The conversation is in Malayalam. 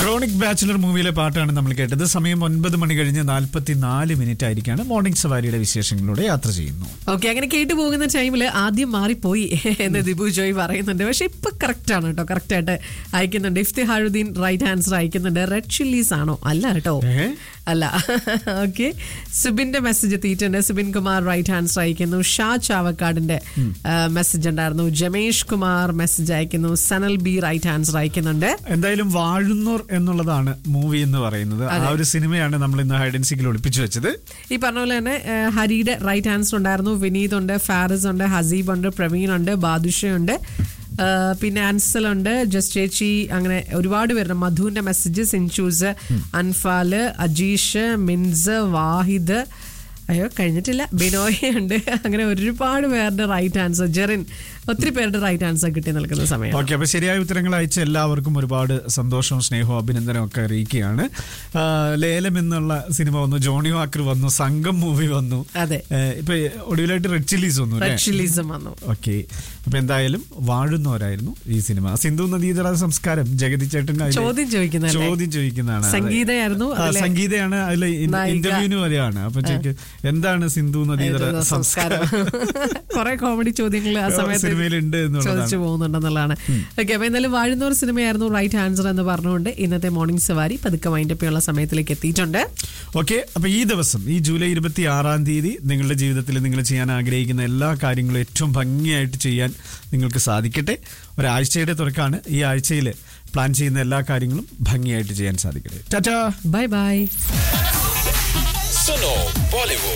ക്രോണിക് ബാച്ചുലർ മൂവിയിലെ പാട്ടാണ് നമ്മൾ കേട്ടത് സമയം ഒൻപത് മണി കഴിഞ്ഞ് നാൽപ്പത്തി നാല് മിനിറ്റ് ആയിരിക്കാണ് മോർണിംഗ് സവാരിയുടെ വിശേഷങ്ങളിലൂടെ യാത്ര ചെയ്യുന്നു ഓക്കെ അങ്ങനെ കേട്ടു പോകുന്ന ടൈമിൽ ആദ്യം മാറിപ്പോയി എന്ന് ദിബു ജോയ് പറയുന്നുണ്ട് പക്ഷെ ഇപ്പൊ കറക്റ്റ് ആണ് കേട്ടോ കറക്റ്റ് ആയിട്ട് അയക്കുന്നുണ്ട് ഇഫ്തിഹാറുദ്ദീൻ റൈറ്റ് ആൻസർ അയക്കുന്നുണ്ട് റെഡ് ചില്ലീസ് ആണോ അല്ല കേട്ടോ ഏ? അല്ല ഓക്കെ സുബിന്റെ മെസ്സേജ് എത്തിയിട്ടുണ്ട് സുബിൻ കുമാർ റൈറ്റ് ആൻസർ അയക്കുന്നു ഷാ ചാവക്കാടിന്റെ മെസ്സേജ് ഉണ്ടായിരുന്നു ജമേഷ് കുമാർ മെസ്സേജ് അയക്കുന്നു സനൽ ബി റൈറ്റ് ആൻസർ അയക്കുന്നുണ്ട് എന്തായാലും വാഴുന്നോർ എന്നുള്ളതാണ് മൂവി എന്ന് പറയുന്നത് ആ ഒരു സിനിമയാണ് നമ്മൾ ഇന്ന് ഹൈഡൻസിക്കിൽ ഒളിപ്പിച്ചു വെച്ചത് ഈ പറഞ്ഞ പോലെ തന്നെ ആ, ഹരിയുടെ റൈറ്റ് ആൻസർ ഉണ്ടായിരുന്നു വിനീത് ഉണ്ട് ഫാരിസ് ഉണ്ട് ഹസീബ് ഉണ്ട് പ്രവീൺ ഉണ്ട് ബാദുഷയുണ്ട് ആ, പിന്നെ അൻസൽ ഉണ്ട് ജസ്റ്റ് ചേച്ചി അങ്ങനെ ഒരുപാട് പേരുണ്ട് മധുവിന്റെ മെസ്സേജ് സിൻചൂസ് അൻഫാല് അജീഷ് മിൻസ് വാഹിദ് അയ്യോ കഴിഞ്ഞിട്ടില്ല ബിനോയ് ഉണ്ട് അങ്ങനെ ഒരുപാട് പേരുടെ റൈറ്റ് ആൻസർ ജെറിൻ ഒത്തിരി പേരുടെ റൈറ്റ് ആൻസർ കിട്ടി നിൽക്കുന്ന സമയം ഓക്കെ അപ്പൊ ശരിയായ ഉത്തരങ്ങൾ അയച്ച എല്ലാവർക്കും ഒരുപാട് സന്തോഷവും സ്നേഹവും അഭിനന്ദനവും ഒക്കെ അറിയിക്കുകയാണ് ആ, ലേലം എന്നുള്ള സിനിമ വന്നു ജോണി വാക്കർ വന്നു സംഘം മൂവി വന്നു അതെ ഏ, ഇപ്പൊ ഒടുവിലായിട്ട് റെഡ് ചില്ലീസ് വന്നു അല്ലേ റെഡ് ചില്ലീസും വന്നു ഓക്കെ അപ്പൊ എന്തായാലും വാഴുന്നവരായിരുന്നു ഈ സിനിമ സിന്ധു നദീതട സംസ്കാരം ജഗതി ചേട്ടൻ അതില് ചോദ്യം ചോദിക്കുന്നതല്ലേ? ചോദ്യം ചോദിക്കുന്നതാണ് അതെ. സംഗീതയായിരുന്നു ആ, അതിലെ സംഗീതയാണ് അതിൽ നായിക. ഇന്റർവ്യൂവിന് വരെയാണ് അപ്പൊ ചോദിക്കും, എന്താണ് സിന്ധു നദീതട ഏത് സംസ്കാരം കുറെ കോമഡി ചോദ്യങ്ങൾ ആ സമയത്ത് സിനിമയിലുണ്ട് എന്നുള്ളതാണ് ചോദിച്ചു പോകുന്നുണ്ടെന്നുള്ളതാണ് ഓക്കെ അപ്പൊ എന്തായാലും വാഴുന്നൂർ സിനിമയായിരുന്നു റൈറ്റ് ആൻസർ എന്ന് പറഞ്ഞുകൊണ്ട് ഇന്നത്തെ മോർണിംഗ് സവാരി പതുക്കെ വൈൻഡപ്പിയുള്ള സമയത്തിലേക്ക് എത്തിയിട്ടുണ്ട് ഓക്കെ അപ്പൊ ഈ ദിവസം ഈ ജൂലൈ ഇരുപത്തി ആറാം തീയതി നിങ്ങളുടെ ജീവിതത്തിൽ നിങ്ങൾ ചെയ്യാൻ ആഗ്രഹിക്കുന്ന എല്ലാ കാര്യങ്ങളും ഏറ്റവും ഭംഗിയായിട്ട് ചെയ്യാൻ നിങ്ങൾക്ക് സാധിക്കട്ടെ ഒരാഴ്ചയുടെ തുറക്കാണ് ഈ ആഴ്ചയിൽ പ്ലാൻ ചെയ്യുന്ന എല്ലാ കാര്യങ്ങളും ഭംഗിയായിട്ട് ചെയ്യാൻ സാധിക്കട്ടെ tata bye bye Suno Bollywood.